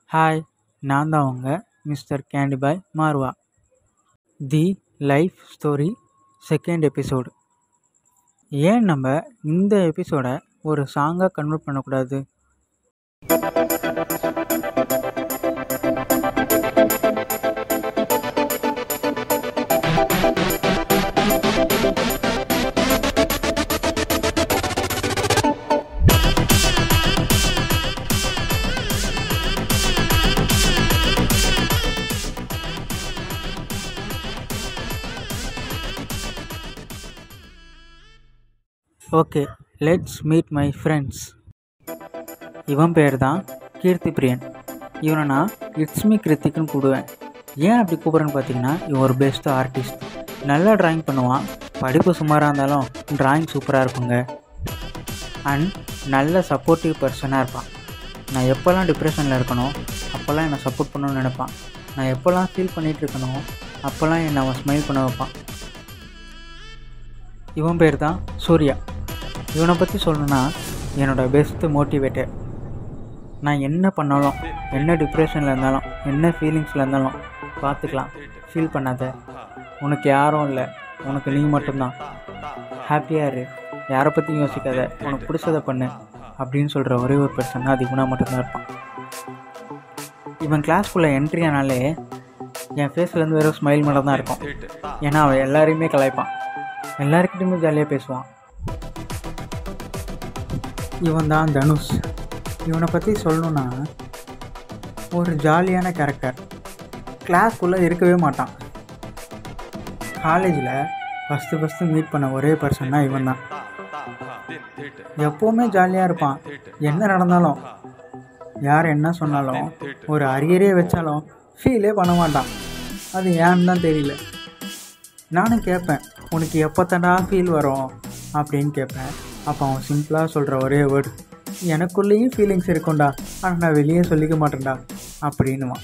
Hi நான் தான் உங்கள் மிஸ்டர் கேண்டி பாய் மார்வா the life story second episode ஏன் நம்ம இந்த எபிசோடை ஒரு சாங்காக கன்வெர்ட் பண்ணக்கூடாது okay let's meet my friends இவன் பேர் தான் கீர்த்தி பிரியன் இவனை நான் இட்ஸ் மீ கிருத்திக்னு கூப்பிடுவேன் ஏன் அப்படி கூப்பிட்றேன்னு பார்த்தீங்கன்னா இவன் ஒரு பெஸ்ட் ஆர்டிஸ்ட் நல்லா ட்ராயிங் பண்ணுவான் படிப்பு சுமாராக இருந்தாலும் ட்ராயிங் சூப்பராக இருக்குங்க அண்ட் நல்ல சப்போர்ட்டிவ் பர்சனாக இருப்பான் நான் எப்போல்லாம் டிப்ரெஷனில் இருக்கணும் அப்போல்லாம் என்னை சப்போர்ட் பண்ணணும்னு நினைப்பான் நான் எப்போல்லாம் ஃபீல் பண்ணிகிட்டு இருக்கணும் அப்போல்லாம் என்னை அவன் ஸ்மைல் பண்ண வைப்பான் இவன் பேர் தான் சூர்யா இவனை பற்றி சொல்லணுன்னா என்னோடய பெஸ்ட்டு மோட்டிவேட்டர் நான் என்ன பண்ணாலும் என்ன டிப்ரெஷனில் இருந்தாலும் என்ன ஃபீலிங்ஸில் இருந்தாலும் பார்த்துக்கலாம் ஃபீல் பண்ணாத உனக்கு யாரும் இல்லை உனக்கு நீ மட்டும்தான் ஹாப்பியாக இரு யாரை பற்றியும் யோசிக்காத உனக்கு பிடிச்சதை பண்ணு அப்படின்னு சொல்கிற ஒரே ஒரு பர்சன் அது இவனாக மட்டும்தான் இருப்பான் இவன் கிளாஸ்க்குள்ளே என்ட்ரி ஆனாலே என் ஃபேஸ்லேருந்து வெறும் ஸ்மைல் மட்டும் தான் இருக்கும் ஏன்னா அவன் எல்லாரையுமே கலாய்ப்பான் எல்லாருக்கிட்டையுமே ஜாலியாக பேசுவான் இவன் தான் தனுஷ் இவனை பற்றி சொல்லணுன்னா ஒரு ஜாலியான கேரக்டர் கிளாஸ்க்குள்ளே இருக்கவே மாட்டான் காலேஜில் ஃபஸ்ட்டு ஃபஸ்ட்டு மீட் பண்ண ஒரே பர்சன்னா இவன் தான் எப்போவுமே ஜாலியாக இருப்பான் என்ன நடந்தாலும் யார் என்ன சொன்னாலும் ஒரு அரியரே வச்சாலும் ஃபீலே பண்ண மாட்டான் அது ஏன்னு தான் தெரியல நானும் கேட்பேன் உனக்கு எப்போ தாண்டா ஃபீல் வரும் அப்படின்னு கேட்பேன் அப்போ அவன் சிம்பிளாக சொல்கிற ஒரே வேர்டு எனக்குள்ளேயும் ஃபீலிங்ஸ் இருக்கும்டா ஆனால் நான் வெளியே சொல்லிக்க மாட்டேன்டா அப்படின்னுவான்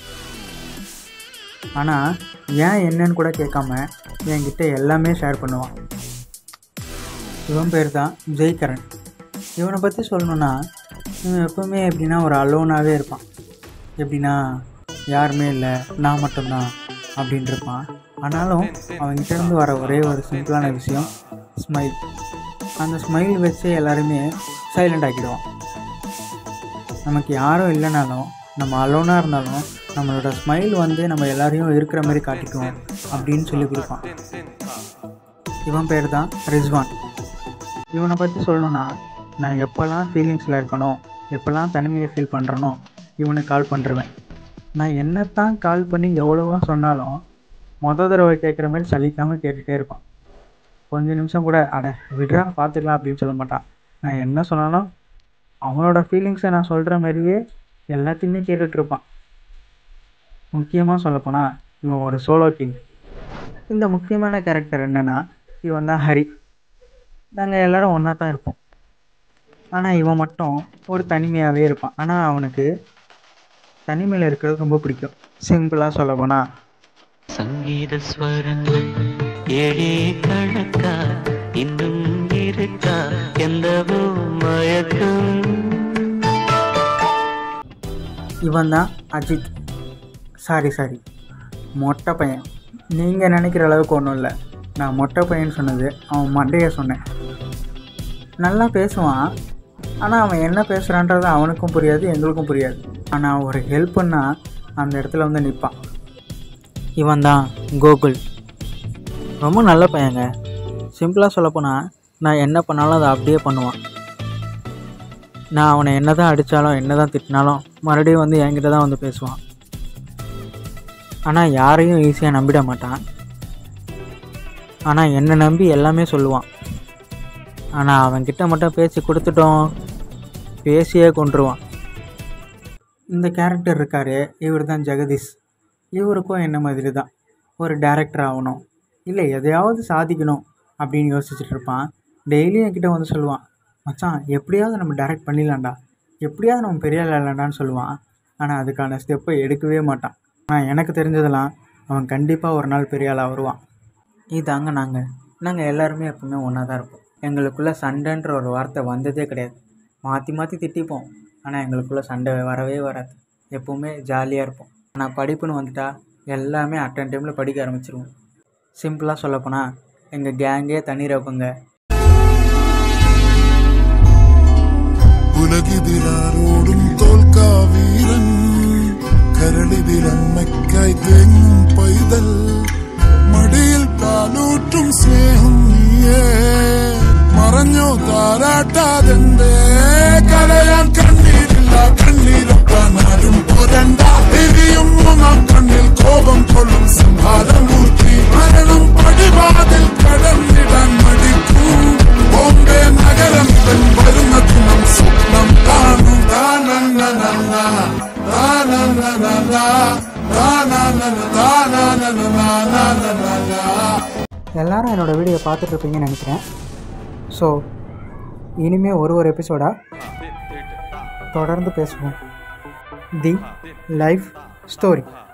ஆனால் ஏன் என்னன்னு கூட கேட்காம என்கிட்ட எல்லாமே ஷேர் பண்ணுவான் இவன் பேர் தான் ஜெய்கரன் இவனை பற்றி சொல்லணுன்னா இவன் எப்பவுமே எப்படின்னா ஒரு அலோனாகவே இருப்பான் எப்படின்னா யாருமே இல்லை நான் மட்டும்தான் அப்படின்ட்டு இருப்பான் ஆனாலும் அவன்கிட்டேருந்து வர ஒரே ஒரு சிம்பிளான விஷயம் ஸ்மைல் அந்த ஸ்மைல் வச்சு எல்லாருமே சைலண்ட் ஆக்கிடுவான் நமக்கு யாரும் இல்லைனாலும் நம்ம அலோனாக இருந்தாலும் நம்மளோட ஸ்மைல் வந்து நம்ம எல்லாரையும் இருக்கிற மாதிரி காட்டிக்குவோம் அப்படின்னு சொல்லி கொடுப்பான் இவன் பேர் தான் ரிஸ்வான் இவனை பற்றி சொல்லணுன்னா நான் எப்போல்லாம் ஃபீலிங்ஸில் இருக்கணும் எப்போல்லாம் தனிமையை ஃபீல் பண்ணுறனோ இவனுக்கு கால் பண்ணுருவேன் நான் என்னத்தான் கால் பண்ணி எவ்வளவோ சொன்னாலும் மொதல் தடவை கேட்குற மாதிரி சலிக்காமல் கேட்டுகிட்டே இருப்பான் கொஞ்ச நிமிஷம் கூட அட விட்றா பார்த்துக்கலாம் அப்படின்னு சொல்ல மாட்டான் நான் என்ன சொன்னாலும் அவனோட ஃபீலிங்ஸை நான் சொல்கிற மாதிரியே எல்லாத்தையுமே கேட்டுட்ருப்பான் முக்கியமாக சொல்லப்போனால் இவன் ஒரு சோலோ கிங் இந்த முக்கியமான கேரக்டர் என்னென்னா இவன் தான் ஹரி நாங்கள் எல்லோரும் ஒன்றா தான் இருப்போம் ஆனால் இவன் மட்டும் ஒரு தனிமையாகவே இருப்பான் ஆனால் அவனுக்கு தனிமையில் இருக்கிறது ரொம்ப பிடிக்கும் சிம்பிளாக சொல்ல போனால் சங்கீத ஸ்வரங்கள் ஏழே கணக்கா இன்னும் இருக்கா எந்தவோ மயக்கம் இவன் தான் அஜித் சாரி சாரி மொட்டை பையன் நீங்கள் நினைக்கிற அளவுக்கு ஒன்றும் இல்லை நான் மொட்டை பையன் சொன்னது அவன் மண்டையை சொன்னேன் நல்லா பேசுவான் ஆனால் அவன் என்ன பேசுகிறான்றது அவனுக்கும் புரியாது எங்களுக்கும் புரியாது ஆனால் ஒரு ஹெல்ப்புன்னா அந்த இடத்துல வந்து நிற்பான் இவன் தான் கோகுல் ரொம்ப நல்ல பையங்க சிம்பிளாக சொல்லப்போனால் நான் என்ன பண்ணாலும் அதை அப்படியே பண்ணுவான் நான் அவனை என்ன தான் அடித்தாலும் என்ன தான் திட்டினாலும் மறுபடியும் வந்து என்கிட்ட தான் வந்து பேசுவான் ஆனால் யாரையும் ஈஸியாக நம்பிட மாட்டான் ஆனால் என்னை நம்பி எல்லாமே சொல்லுவான் ஆனால் அவன்கிட்ட மட்டும் பேசி கொடுத்துட்டோம் பேசியே கொண்டுருவான் இந்த கேரக்டர் இருக்கார் இவர் தான் ஜெகதீஷ் இவருக்கும் என்ன மாதிரி தான் ஒரு டேரக்டர் ஆகணும் இல்லை எதையாவது சாதிக்கணும் அப்படின்னு யோசிச்சுட்டு இருப்பான் டெய்லியும் என்கிட்ட வந்து சொல்லுவான் மச்சான் எப்படியாவது நம்ம டேரக்ட் பண்ணிடலாம்டா எப்படியாவது நம்ம பெரிய ஆள் இல்லைடான்னு சொல்லுவான் ஆனால் அதுக்கான ஸ்டெப்பை எடுக்கவே மாட்டான் ஆனால் எனக்கு தெரிஞ்சதெல்லாம் அவன் கண்டிப்பாக ஒரு நாள் பெரிய ஆளாக வருவான் இதாங்க நாங்கள் நாங்கள் எல்லாருமே எப்பவுமே ஒன்றா தான் இருப்போம் எங்களுக்குள்ளே சண்டைன்ற ஒரு வார்த்தை வந்ததே கிடையாது மாற்றி மாற்றி திட்டிப்போம் ஆனால் எங்களுக்குள்ளே சண்டை வரவே வராது எப்போவுமே ஜாலியாக இருப்போம் ஆனால் படிப்புன்னு வந்துட்டா எல்லாமே அட்டன் டைமில் படிக்க ஆரம்பிச்சிருவோம் சிம்பிளாக சொல்லப்போனால் எங்கள் கேங்கே தண்ணி ரப்பங்க ഉലകിതിരാരോടും തോൽക്കാ വീരൻ കരളിതിരമ്മയ്ക്കായി തേങ്ങും പൈതൽ മടിയിൽ പാലൂറ്റും സ്നേഹം നീയേ മറഞ്ഞോ താരാട്ടാതെന്തേ കരയാൻ കണ്ണീരില്ല കണ്ണീരൊപ്പാൻ ആരും പോരണ്ട എരിയും മൂന്നാം കണ്ണിൽ കോപം കൊള്ളും സിംഹാരമൂർത്തി മരണം പടിവാതിൽ കടന്നിടാൻ മടിക്കും ബോംബെ നഗരം ഇവൻ വരുന്ന ദിനം സ്വപ്നം കാണും താനന്നനന്ന, താനന്നനന്ന, താനന്നന, താനന്നനനനനനന. எல்லாரும் என்னோடய வீடியோ பார்த்துட்டு இருப்பீங்கன்னு நினைக்கிறேன் ஸோ இனிமேல் ஒரு ஒரு எபிசோடாக தொடர்ந்து பேசுவோம் தி லைஃப் ஸ்டோரி